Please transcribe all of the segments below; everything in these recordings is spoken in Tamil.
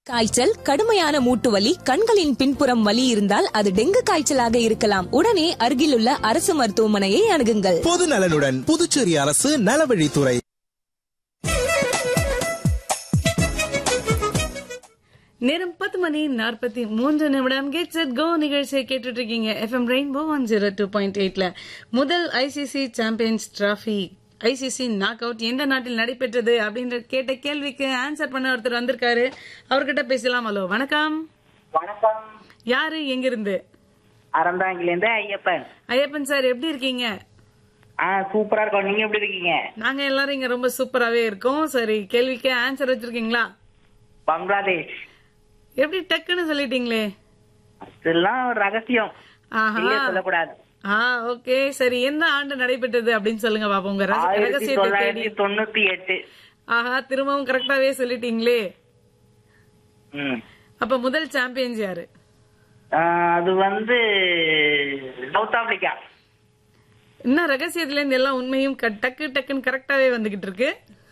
காய்ச்சல் கடுமையான மூட்டு வலி கண்களின் பின்புறம் வலி இருந்தால் அது டெங்கு காய்ச்சலாக இருக்கலாம் உடனே அருகிலுள்ள அரசு மருத்துவமனையை அணுகுங்கள் பொது நலனுடன் புதுச்சேரி அரசு நலவழித்துறை நேரம் பத்து மணி நாற்பத்தி மூன்று நிமிடம் கெட் செட் கோ நிகழ்ச்சியை கேட்டுட்டு இருக்கீங்க FM rainbow one zero two point எயிட்ல முதல் ICC champions trophy ICC knock out எந்த நாட்டில் நடைபெற்றது அப்படின்ற கேட்ட கேள்விக்கு ஆன்சர் பண்ண ஒருத்தர் வந்திருக்காரு அவர்கிட்ட பேசலாம் ஹலோ வணக்கம் வணக்கம் யாரு எங்கிருந்து அறந்தாங்கிலேருந்து ஐயப்பன் ஐயப்பன் சார் எப்படி இருக்கீங்க ஆ சூப்பரா இருக்கோம் நீங்க எப்படி இருக்கீங்க நாங்க எல்லாரும் இங்க ரொம்ப சூப்பராவே இருக்கோம் சரி கேள்விக்கு ஆன்சர் வச்சிருக்கீங்களா பங்களாதேஷ் எப்படி டக்குன்னு சொல்லிட்டீங்களே இதெல்லாம் ஒரு ரகசியம் ஆஹா வெளிய சொல்லக்கூடாது ஆ ஓகே சரி எந்த ஆண்டு நடைபெற்றது அப்படின்னு சொல்லுங்க பாப்போம் உங்க ரக- ஆயிரத்தி ரகசியத்தை தேடி தொள்ளாயிரத்தி தொண்ணூத்தி எட்டு ஆஹா திரும்பவும் கரெக்டாவே சொல்லிட்டீங்களே ம். அப்ப முதல் சாம்பியன்ஸ் யாரு ஆ, அது வந்து சவுத் ஆப்பிரிக்கா இன்னும் ரகசியத்துல இருந்து எல்லாம் உண்மையும் க- டக்கு டக்குன்னு கரெக்டாவே வந்துகிட்டு இருக்கு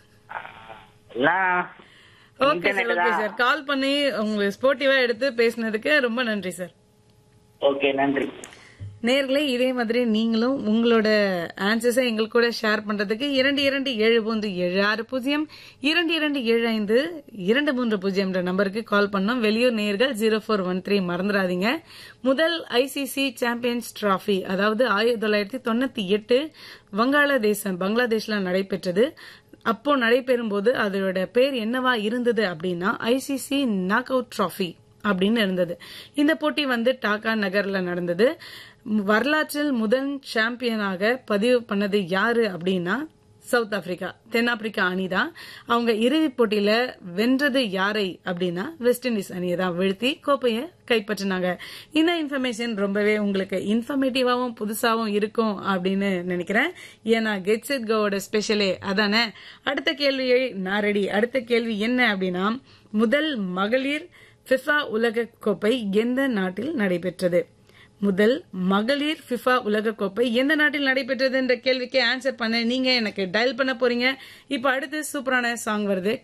எல்லாம் ஓகே சார் internet ஓகே தான். சார் கால் பண்ணி உங்க ஸ்போர்ட்டிவா எடுத்து பேசினதுக்கு ரொம்ப நன்றி சார் ஓகே நன்றி நேர்களே இதே மாதிரி நீங்களும் உங்களோட ஆன்சர்ஸை எங்கள் கூட ஷேர் பண்றதுக்கு இரண்டு இரண்டு ஏழு மூன்று ஏழு ஆறு பூஜ்ஜியம் இரண்டு இரண்டு ஏழு ஐந்து இரண்டு மூன்று பூஜ்ஜியம் நம்பருக்கு கால் பண்ணோம் வெளியூர் நேர்கள் ஜீரோ ஃபோர் ஒன் த்ரீ மறந்துடாதீங்க முதல் ஐசிசி சாம்பியன்ஸ் டிராஃபி அதாவது ஆயிரத்தி தொள்ளாயிரத்தி தொண்ணூத்தி எட்டு வங்காளதேசம் பங்களாதேஷ்ல நடைபெற்றது அப்போ நடைபெறும் போது அதோட பேர் என்னவா இருந்தது அப்படின்னா ஐசிசி நாக் அவுட் டிராஃபி அப்படின்னு இருந்தது இந்த போட்டி வந்து டாக்கா நகர்ல நடந்தது வரலாற்றில் முதல் சாம்பியனாக பதிவு பண்ணது யாரு அப்படின்னா சவுத் ஆப்பிரிக்கா தென்னாப்பிரிக்கா அணி தான் அவங்க இறுதிப் போட்டியில வென்றது யாரை அப்படின்னா வெஸ்ட் இண்டீஸ் அணியை தான் வீழ்த்தி கோப்பையை கைப்பற்றினாங்க இந்த இன்ஃபர்மேஷன் ரொம்பவே உங்களுக்கு இன்ஃபர்மேட்டிவாவும் புதுசாவும் இருக்கும் அப்படின்னு நினைக்கிறேன் ஏன்னா கெட் செட் கோவோட ஸ்பெஷலே அதானே அடுத்த கேள்வியை நான் ரெடி அடுத்த கேள்வி என்ன அப்படின்னா முதல் மகளிர் ஃபிஃபா உலக கோப்பை எந்த நாட்டில் நடைபெற்றது முதல் மகளிர் ஃபிஃபா உலக கோப்பை எந்த நாட்டில் நடைபெற்றது என்ற கேள்விக்கு ஆன்சர் பண்ண நீங்க எனக்கு டயல் பண்ண போறீங்க இப்ப அடுத்து சூப்பரான சாங் வருது